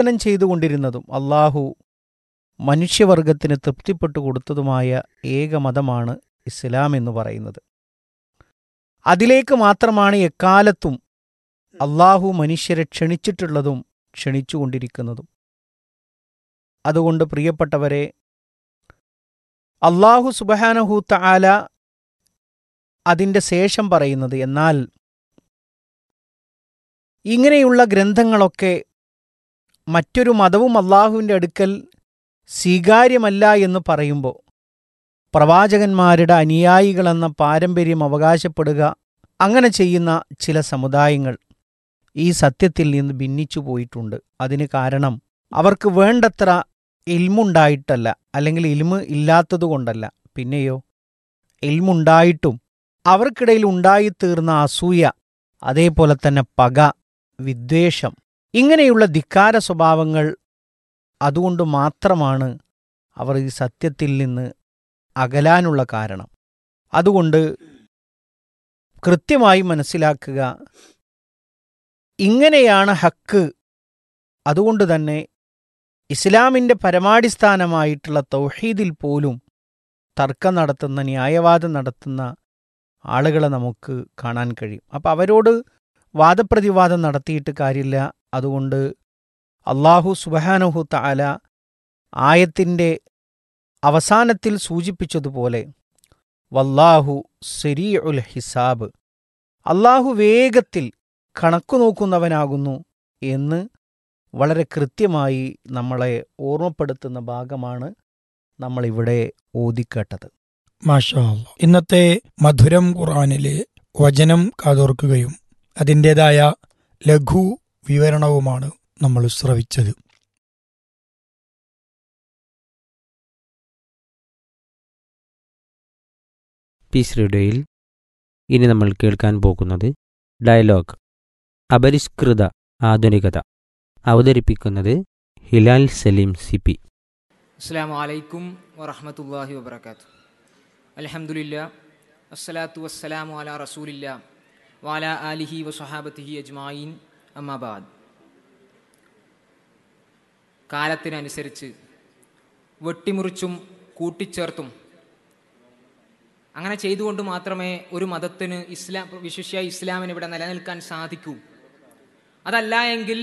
വാഗ്ദാനം ചെയ്തുകൊണ്ടിരുന്നതും അള്ളാഹു മനുഷ്യവർഗത്തിന് തൃപ്തിപ്പെട്ടു കൊടുത്തതുമായ ഏക മതമാണ് ഇസ്ലാം എന്ന് പറയുന്നത് അതിലേക്ക് മാത്രമാണ് എക്കാലത്തും അള്ളാഹു മനുഷ്യരെ ക്ഷണിച്ചിട്ടുള്ളതും ക്ഷണിച്ചുകൊണ്ടിരിക്കുന്നതും അതുകൊണ്ട് പ്രിയപ്പെട്ടവരെ അള്ളാഹു സുബഹാനഹൂത്ത ആല അതിൻ്റെ ശേഷം പറയുന്നത് എന്നാൽ ഇങ്ങനെയുള്ള ഗ്രന്ഥങ്ങളൊക്കെ മറ്റൊരു മതവും അള്ളാഹുവിൻ്റെ അടുക്കൽ സ്വീകാര്യമല്ല എന്ന് പറയുമ്പോൾ പ്രവാചകന്മാരുടെ അനുയായികളെന്ന പാരമ്പര്യം അവകാശപ്പെടുക അങ്ങനെ ചെയ്യുന്ന ചില സമുദായങ്ങൾ ഈ സത്യത്തിൽ നിന്ന് ഭിന്നിച്ചു പോയിട്ടുണ്ട് അതിന് കാരണം അവർക്ക് വേണ്ടത്ര ഇൽമുണ്ടായിട്ടല്ല അല്ലെങ്കിൽ ഇൽമ് ഇല്ലാത്തതുകൊണ്ടല്ല പിന്നെയോ ഇൽമുണ്ടായിട്ടും അവർക്കിടയിൽ ഉണ്ടായിത്തീർന്ന അസൂയ അതേപോലെ തന്നെ പക വിദ്വേഷം ഇങ്ങനെയുള്ള ധിക്കാര സ്വഭാവങ്ങൾ അതുകൊണ്ട് മാത്രമാണ് അവർ ഈ സത്യത്തിൽ നിന്ന് അകലാനുള്ള കാരണം അതുകൊണ്ട് കൃത്യമായി മനസ്സിലാക്കുക ഇങ്ങനെയാണ് ഹക്ക് അതുകൊണ്ട് തന്നെ ഇസ്ലാമിൻ്റെ പരമാടിസ്ഥാനമായിട്ടുള്ള തൗഹീദിൽ പോലും തർക്കം നടത്തുന്ന ന്യായവാദം നടത്തുന്ന ആളുകളെ നമുക്ക് കാണാൻ കഴിയും അപ്പം അവരോട് വാദപ്രതിവാദം നടത്തിയിട്ട് കാര്യമില്ല അതുകൊണ്ട് അള്ളാഹു സുബഹാനഹു താല ആയത്തിൻ്റെ അവസാനത്തിൽ സൂചിപ്പിച്ചതുപോലെ വല്ലാഹു സെരീ ഉൽ ഹിസാബ് അള്ളാഹു വേഗത്തിൽ കണക്കു നോക്കുന്നവനാകുന്നു എന്ന് വളരെ കൃത്യമായി നമ്മളെ ഓർമ്മപ്പെടുത്തുന്ന ഭാഗമാണ് നമ്മളിവിടെ ഓതിക്കേട്ടത് മാഷാ അല്ലാ. ഇന്നത്തെ മധുരം ഖുറാനിലെ വചനം കാതോർക്കുകയും അതിൻ്റെതായ ലഘു വിവരണവുമാണ് നമ്മൾ ശ്രവിച്ചത് പീസ് റേഡിയോയിൽ ഇനി നമ്മൾ കേൾക്കാൻ പോകുന്നത് ഡയലോഗ് അപരിഷ്കൃത ആധുനികത അവതരിപ്പിക്കുന്നത് ഹിലാൽ സലീം സി പി അസ്സാം വലൈക്കും വറഹമത്തല്ലാഹി വബർക്കാത്തു അലഹമുല്ല അസ്സലാത്തു വസ്സലാമു അല റസൂലില്ല വാല ആലിഹി വസഹാബത്തിഹി അജ്മായിൻ അമ്മാബാദ് കാലത്തിനനുസരിച്ച് വെട്ടിമുറിച്ചും കൂട്ടിച്ചേർത്തും അങ്ങനെ ചെയ്തുകൊണ്ട് മാത്രമേ ഒരു മതത്തിന് ഇസ്ലാം വിശിഷ്യ ഇസ്ലാമിന് ഇവിടെ നിലനിൽക്കാൻ സാധിക്കൂ അതല്ല എങ്കിൽ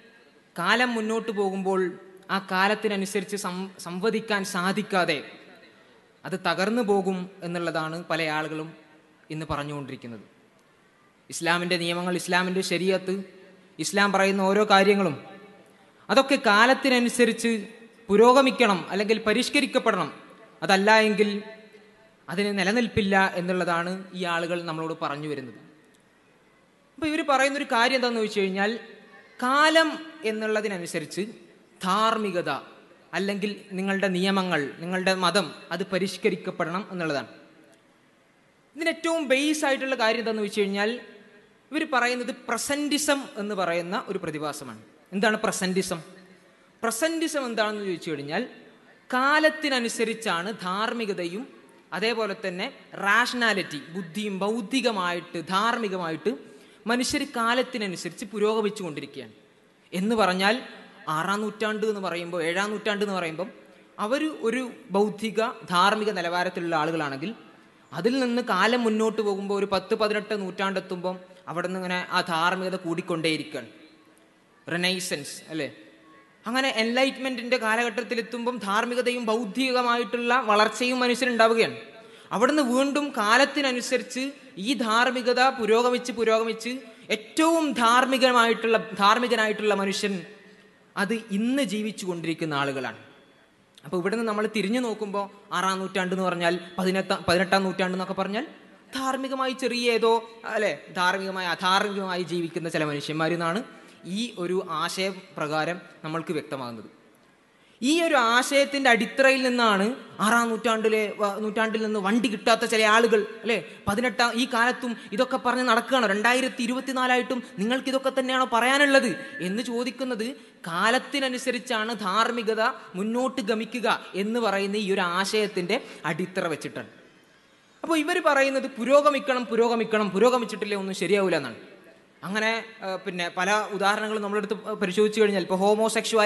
കാലം മുന്നോട്ട് പോകുമ്പോൾ ആ കാലത്തിനനുസരിച്ച് സം സംവദിക്കാൻ സാധിക്കാതെ അത് തകർന്നു പോകും എന്നുള്ളതാണ് പല ആളുകളും ഇന്ന് പറഞ്ഞുകൊണ്ടിരിക്കുന്നത് ഇസ്ലാമിൻ്റെ നിയമങ്ങൾ ഇസ്ലാമിൻ്റെ ശരീരത്ത് ഇസ്ലാം പറയുന്ന ഓരോ കാര്യങ്ങളും അതൊക്കെ കാലത്തിനനുസരിച്ച് പുരോഗമിക്കണം അല്ലെങ്കിൽ പരിഷ്കരിക്കപ്പെടണം അതല്ല എങ്കിൽ അതിന് നിലനിൽപ്പില്ല എന്നുള്ളതാണ് ഈ ആളുകൾ നമ്മളോട് പറഞ്ഞു വരുന്നത് അപ്പോൾ ഇവർ പറയുന്നൊരു കാര്യം എന്താണെന്ന് ചോദിച്ചു കഴിഞ്ഞാൽ കാലം എന്നുള്ളതിനനുസരിച്ച് ധാർമ്മികത അല്ലെങ്കിൽ നിങ്ങളുടെ നിയമങ്ങൾ നിങ്ങളുടെ മതം അത് പരിഷ്കരിക്കപ്പെടണം എന്നുള്ളതാണ് ഇതിന് ഏറ്റവും ബേസ് ആയിട്ടുള്ള കാര്യം എന്താണെന്ന് വെച്ച് കഴിഞ്ഞാൽ ഇവർ പറയുന്നത് പ്രസൻറ്റിസം എന്ന് പറയുന്ന ഒരു പ്രതിഭാസമാണ് എന്താണ് പ്രസൻറ്റിസം പ്രസൻറ്റിസം എന്താണെന്ന് ചോദിച്ചു കഴിഞ്ഞാൽ കാലത്തിനനുസരിച്ചാണ് ധാർമ്മികതയും അതേപോലെ തന്നെ റാഷണാലിറ്റി ബുദ്ധിയും ബൗദ്ധികമായിട്ട് ധാർമ്മികമായിട്ട് മനുഷ്യർ കാലത്തിനനുസരിച്ച് പുരോഗമിച്ചു കൊണ്ടിരിക്കുകയാണ് എന്ന് പറഞ്ഞാൽ ആറാം നൂറ്റാണ്ട് എന്ന് പറയുമ്പോൾ ഏഴാം നൂറ്റാണ്ട് എന്ന് പറയുമ്പം അവർ ഒരു ബൗദ്ധിക ധാർമ്മിക നിലവാരത്തിലുള്ള ആളുകളാണെങ്കിൽ അതിൽ നിന്ന് കാലം മുന്നോട്ട് പോകുമ്പോൾ ഒരു പത്ത് പതിനെട്ട് നൂറ്റാണ്ടെത്തുമ്പം അവിടെ നിന്ന് ഇങ്ങനെ ആ ധാർമ്മികത കൂടിക്കൊണ്ടേയിരിക്കുകയാണ് റെനൈസൻസ് അല്ലേ അങ്ങനെ എൻലൈറ്റ്മെന്റിന്റെ കാലഘട്ടത്തിലെത്തുമ്പം ധാർമ്മികതയും ബൗദ്ധികമായിട്ടുള്ള വളർച്ചയും മനുഷ്യനുണ്ടാവുകയാണ് അവിടുന്ന് വീണ്ടും കാലത്തിനനുസരിച്ച് ഈ ധാർമ്മികത പുരോഗമിച്ച് പുരോഗമിച്ച് ഏറ്റവും ധാർമ്മികമായിട്ടുള്ള ധാർമ്മികനായിട്ടുള്ള മനുഷ്യൻ അത് ഇന്ന് ജീവിച്ചു കൊണ്ടിരിക്കുന്ന ആളുകളാണ് അപ്പോൾ ഇവിടുന്ന് നമ്മൾ തിരിഞ്ഞു നോക്കുമ്പോൾ ആറാം നൂറ്റാണ്ട് എന്ന് പറഞ്ഞാൽ പതിനെട്ടാം പതിനെട്ടാം നൂറ്റാണ്ട് എന്നൊക്കെ പറഞ്ഞാൽ ധാർമ്മികമായി ചെറിയ ഏതോ അല്ലെ ധാർമ്മികമായി അധാർമികമായി ജീവിക്കുന്ന ചില മനുഷ്യന്മാരിൽ നിന്നാണ് ഈ ഒരു ആശയപ്രകാരം നമ്മൾക്ക് വ്യക്തമാകുന്നത് ഈ ഒരു ആശയത്തിന്റെ അടിത്തറയിൽ നിന്നാണ് ആറാം നൂറ്റാണ്ടിലെ വ- നൂറ്റാണ്ടിൽ നിന്ന് വണ്ടി കിട്ടാത്ത ചില ആളുകൾ അല്ലെ പതിനെട്ടാം ഈ കാലത്തും ഇതൊക്കെ പറഞ്ഞ് നടക്കുകയാണോ രണ്ടായിരത്തി ഇരുപത്തിനാലായിട്ടും നിങ്ങൾക്ക് ഇതൊക്കെ തന്നെയാണോ പറയാനുള്ളത് എന്ന് ചോദിക്കുന്നത് കാലത്തിനനുസരിച്ചാണ് ധാർമ്മികത മുന്നോട്ട് ഗമിക്കുക എന്ന് പറയുന്ന ഈ ഒരു ആശയത്തിന്റെ അടിത്തറ വെച്ചിട്ടാണ് അപ്പോൾ ഇവർ പറയുന്നത് പുരോഗമിക്കണം പുരോഗമിക്കണം പുരോഗമിച്ചിട്ടില്ലേ ഒന്നും ശരിയാവില്ല എന്നാണ് അങ്ങനെ ആ, പിന്നെ പല ഉദാഹരണങ്ങളും നമ്മളെടുത്ത് പരിശോധിച്ചു കഴിഞ്ഞാൽ ഇപ്പോൾ ഹോമോസെക്ഷുവാലിറ്റി